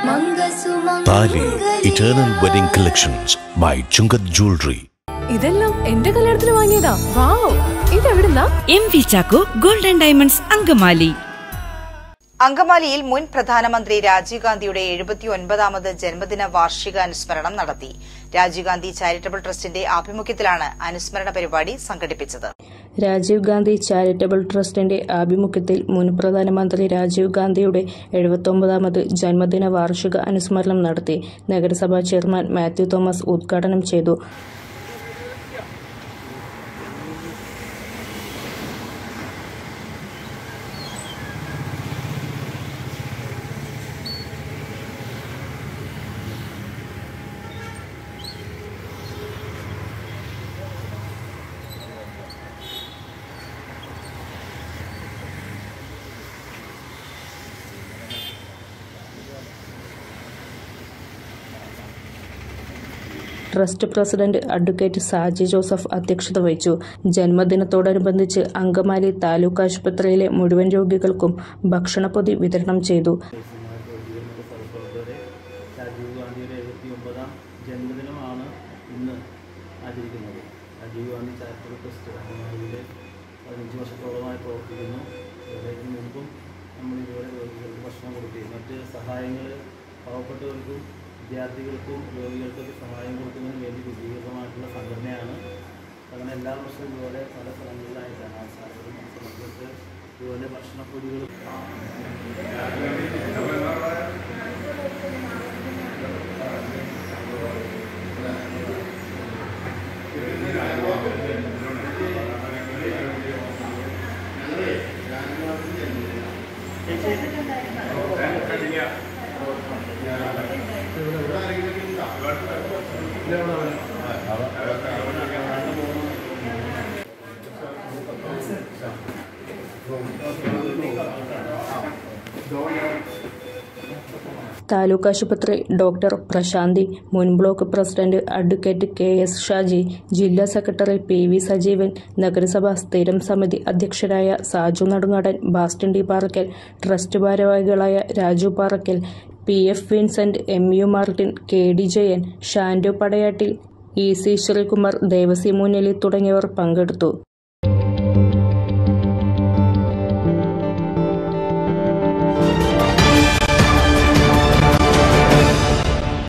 താലി eternal wedding collections by Chungath jewellery ഇതെല്ലാം എന്റെ കല്യാണത്തിന് വാങ്ങിയതാ വാവ് ഇതെവിടുന്നാ M V Chacko golden diamonds Angamaly അങ്കമാലിയിൽ മുൻ പ്രധാനമന്ത്രി രാജീവ് ഗാന്ധിയുടെ എഴുപത്തി ഒൻപതാമത് ജന്മദിന വാർഷിക അനുസ്മരണം നടത്തി രാജീവ് ഗാന്ധി ചാരിറ്റബിൾ ട്രസ്റ്റിന്റെ ആഭിമുഖ്യത്തിലാണ് അനുസ്മരണ പരിപാടി സംഘടിപ്പിച്ചത് രാജീവ് ഗാന്ധി ചാരിറ്റബിൾ ട്രസ്റ്റിന്റെ ആഭിമുഖ്യത്തിൽ മുൻ പ്രധാനമന്ത്രി രാജീവ് ഗാന്ധിയുടെ എഴുപത്തൊമ്പതാമത് ജന്മദിന വാർഷിക അനുസ്മരണം നടത്തി നഗരസഭാ ചെയർമാൻ മാത്യു തോമസ് ഉദ്ഘാടനം ചെയ്തു trust president advocate Saji Joseph അധ്യക്ഷത വഹിച്ചു ജന്മദിനത്തോടനുബന്ധിച്ച് അങ്കമാലി താലൂക്ക് ആശുപത്രിയിലെ മുഴുവൻ രോഗികൾക്കും ഭക്ഷണപ്പൊതി വിതരണം ചെയ്തു സഹപ്രവർത്തകരെ രാജീവ് ഗാന്ധിയുടെ എഴുപത്തി ഒമ്പതാം ജന്മദിനമാണ് ഇന്ന് ആചരിക്കുന്നത് രാജീവ് ഗാന്ധി ചാരിറ്റബിൾ ട്രസ്റ്റ് അങ്കമാലിയിൽ പതിനഞ്ച് വർഷത്തോളമായി പ്രവർത്തിക്കുന്നു ഇതിലേക്ക് മുമ്പും നമ്മൾ ഇതുവരെ രോഗികൾക്ക് ഭക്ഷണം കൊടുക്കുകയും മറ്റ് സഹായങ്ങൾ പാവപ്പെട്ടവർക്കും വിദ്യാർത്ഥികൾക്കും രോഗികൾക്കൊക്കെ സഹായം കൊടുക്കുന്നതിന് വേണ്ടി വിപുലീകൃതമായിട്ടുള്ള സംഘടനയാണ് അങ്ങനെ എല്ലാ വർഷവും ഇതുപോലെ പല സ്ഥലങ്ങളിലായിട്ടാണ് ആശാസനം സമർപ്പിച്ച് ഇതുപോലെ ഭക്ഷണപ്പൊടികൾ താലൂക്ക് ആശുപത്രി ഡോക്ടർ പ്രശാന്തി മുൻ block president advocate K S Shaji ജില്ലാ സെക്രട്ടറി പി വി സജീവൻ നഗരസഭാ സ്ഥിരം സമിതി അധ്യക്ഷരായ സാജു നടുങ്ങാടൻ ബാസ്റ്റിൻ ഡി പാറക്കൽ ട്രസ്റ്റ് ഭാരവാഹികളായ Raju Parakkal P F Vincent M U Martin K D Jayan Shandu Padayattil E C Sreekumar Devasi Munnali തുടങ്ങിയവർ പങ്കെടുത്തു